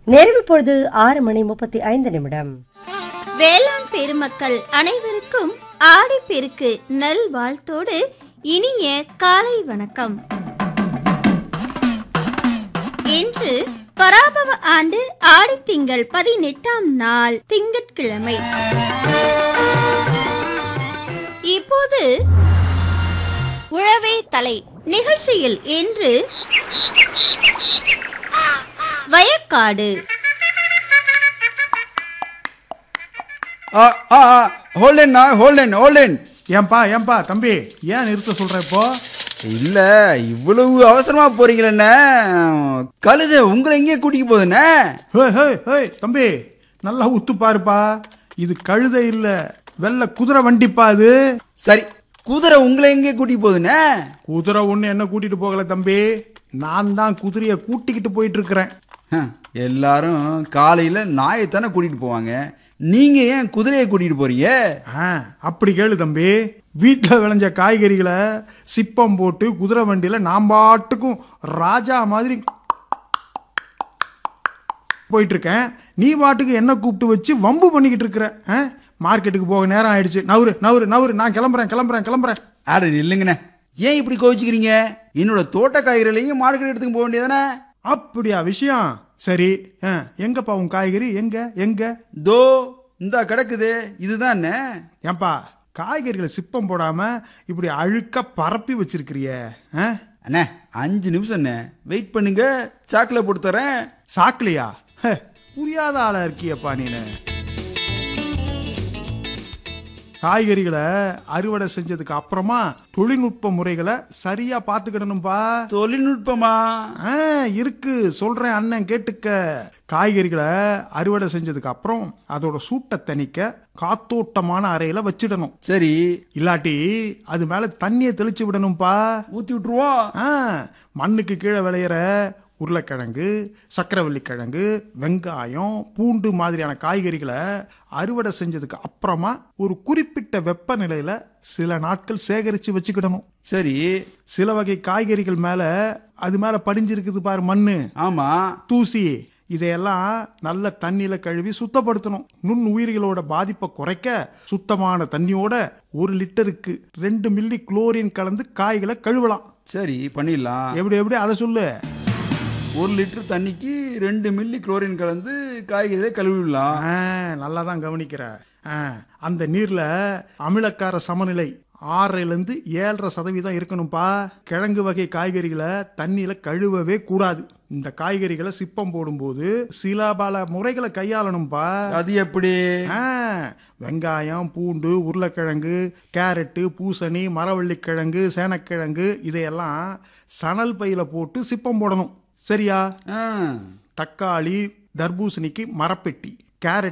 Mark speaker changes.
Speaker 1: நிறைவு பொழுது ஆறு மணி முப்பத்தி ஐந்து நிமிடம்
Speaker 2: வேளாண் பெருமக்கள் அனைவருக்கும் ஆடிப்பெருக்கு நல் வாழ்த்தோடு இனிய காலை வணக்கம் இன்று பராபவ ஆண்டு ஆடித்திங்கள் பதினெட்டாம் நாள் திங்கட்கிழமை இப்போது உழவே தலை நிகழ்ச்சியில் இன்று வயக்காடு
Speaker 3: ஹோல்டேண்ணா ஹோல்டேன் ஹோல்டேன்
Speaker 4: ஏன்பா ஏன்பா தம்பி ஏன் நிறுத்த சொல்ற இப்போ
Speaker 3: இல்ல இவ்வளவு அவசரமா போறீங்களண்ணே கழுத உங்களை எங்கே கூட்டிட்டு போகுதுண்ணே
Speaker 4: ஹேய் ஹேய் ஹேய் தம்பி நல்லா உத்து பாருப்பா இது கழுதை இல்ல வெள்ளை குதிரை வண்டிப்பா அது
Speaker 3: சரி குதிரை உங்களை எங்கே கூட்டிட்டு போகுதுண்ணே
Speaker 4: குதிரை ஒண்ணு என்ன கூட்டிட்டு போகல தம்பி நான் தான் குதிரைய கூட்டிக்கிட்டு போயிட்டு இருக்கிறேன்
Speaker 3: ஹம், எல்லாரும் காலையில நாயைத்தானே கூட்டிட்டு போவாங்க நீங்க ஏன் குதிரையை கூட்டிட்டு போறீங்க
Speaker 4: ஆ, அப்படி கேளு தம்பி வீட்டில் விளைஞ்ச காய்கறிகளை சிப்பம் போட்டு குதிரை வண்டியில நான் பாட்டுக்கும் ராஜா மாதிரி போயிட்டு இருக்கேன் நீ பாட்டுக்கு என்ன கூப்பிட்டு வச்சு வம்பு பண்ணிக்கிட்டு இருக்கிற ஆ? மார்க்கெட்டுக்கு போக நேரம் ஆயிடுச்சு நவுரு நவுரு நவுரு நான் கிளம்புறேன் கிளம்புறேன் கிளம்புறேன்
Speaker 3: ஆட இல்லைங்கண்ணே ஏன் இப்படி கோவிச்சுக்கிறீங்க என்னோட தோட்ட காய்கறிகளையும் மார்க்கெட் எடுத்துக்கு போக வேண்டியதானே
Speaker 4: அப்படியா விஷயம் சரி ஆ, எங்கப்பா உன் காய்கறி எங்க எங்க
Speaker 3: தோ இந்தா கிடக்குது இதுதானே
Speaker 4: ஏன்பா காய்கறிகளை சிப்பம் போடாம இப்படி அழுக்க பரப்பி வச்சிருக்கிறிய ஆ?
Speaker 3: அண்ணே அஞ்சு நிமிஷம் அண்ணே வெயிட் பண்ணுங்க சாக்கில் போட்டு தரேன்
Speaker 4: சாக்கலையா ஹே, புரியாத ஆளா இருக்கியப்பா நீனு காய்கறிகளை அறுவடை செஞ்சதுக்கு அப்புறமா தொழில்நுட்ப முறைகளை சரியா பார்த்துக்கிடணும்பா
Speaker 3: தொழில்நுட்பமா
Speaker 4: ஆ, இருக்கு சொல்றேன் அண்ணன் கேட்டுக்க காய்கறிகளை அறுவடை செஞ்சதுக்கு அப்புறம் அதோட சூட்டை தணிக்க காத்தோட்டமான அறையில வச்சிடணும்
Speaker 3: சரி
Speaker 4: இல்லாட்டி அது மேல தண்ணியை தெளிச்சு விடணும்பா
Speaker 3: ஊத்தி விட்டுருவோம்
Speaker 4: ஆ, மண்ணுக்கு கீழே விளையிற உருளைக்கிழங்கு சக்கரவள்ளி கிழங்கு வெங்காயம் பூண்டு மாதிரியான காய்கறிகளை அறுவடை செஞ்சதுக்கு அப்புறமா ஒரு குறிப்பிட்ட வெப்பநிலையில சில நாட்கள் சேகரித்து வச்சுக்கிடணும்
Speaker 3: சரி
Speaker 4: சில வகை காய்கறிகள் மேல அது மேல படிஞ்சிருக்குது பாரு மண்ணு
Speaker 3: ஆமா
Speaker 4: தூசி இதையெல்லாம் நல்ல தண்ணியில கழுவி சுத்தப்படுத்தணும் நுண் உயிரிகளோட பாதிப்பை குறைக்க சுத்தமான தண்ணியோட ஒரு லிட்டருக்கு ரெண்டு மில்லி குளோரின் கலந்து காய்களை கழுவலாம்
Speaker 3: சரி பண்ணிடலாம்
Speaker 4: எப்படி எப்படி அதை சொல்லு
Speaker 3: ஒரு லிட்டர் தண்ணிக்கு ரெண்டு மில்லி குளோரின் கலந்து காய்கறிகளை கழுவிடலாம்
Speaker 4: ஆ, நல்லா தான் கவனிக்கிற ஆ, அந்த நீர்ல அமிலக்கார சமநிலை ஆறிலிருந்து ஏழரை சதவீதம் இருக்கணும்ப்பா கிழங்கு வகை காய்கறிகளை தண்ணியில கழுவவே கூடாது இந்த காய்கறிகளை சிப்பம் போடும்போது சில பல முறைகளை கையாளணும்ப்பா
Speaker 3: அது எப்படி
Speaker 4: ஆ, வெங்காயம் பூண்டு உருளைக்கிழங்கு கேரட்டு பூசணி மரவள்ளிக்கிழங்கு சேனக்கிழங்கு இதையெல்லாம் சணல் பையில போட்டு சிப்பம் போடணும் சரியா
Speaker 3: ஆ,
Speaker 4: தக்காளி தர்பூசணிக்கு மரப்பெட்டி கேரட்